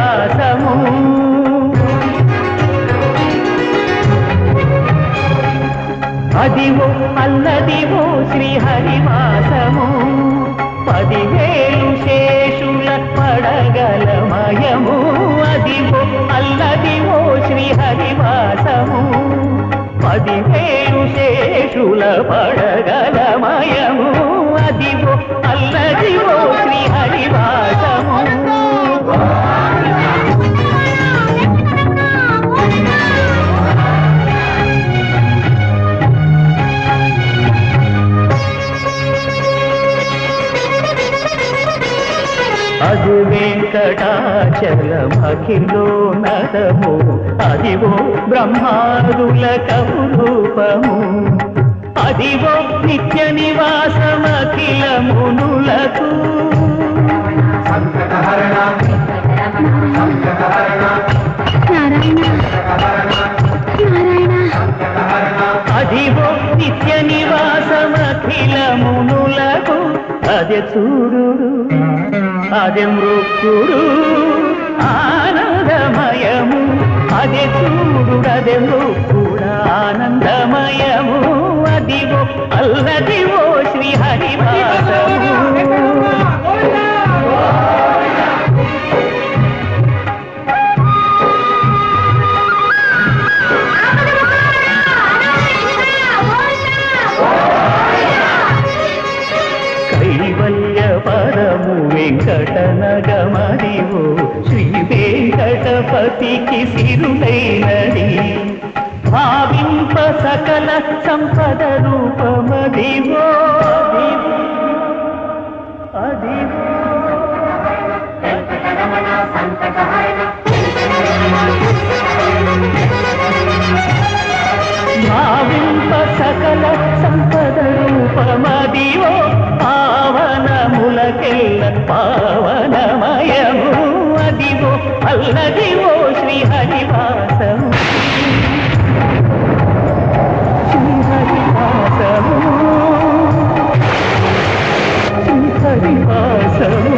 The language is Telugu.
హరివాసము అదివో అల్లదివో శ్రీహరివాసము పదివేలు శేషుల పడగలమయము అదివో అల్లదివో శ్రీహరివాసము పదివేలు శేషుల పడగలమయము అదివో అల్లదివో శ్రీహరివాసము అది వెంకటాచలమఖిలో నదము అదివో బ్రహ్మాదుల కౌరూపము అదివో నిత్య నివాసమఖిల మునులకు నారాయణ నారాయణ అదివో నిత్య నివాసమఖిల మునులకు అదే చూడు అదే మృక్కుడు ఆనందమయము అదే చూడు అదే మృక్కుడు ఆనందమయము అదివో అల్లదివో శ్రీ హరివాసము కైవల్య పరము వెంకటనగమదివో శ్రీ వెంకటపతికి సిరులైనది భావింప సకల సంపద రూపమదివో అదివో భావింప సకల సంపద రూపమదివో పావనములకెల్ల పావనమయము అదివో అల్లదివో శ్రీ హరివాసము శ్రీ హరివాసము శ్రీ హరివాసము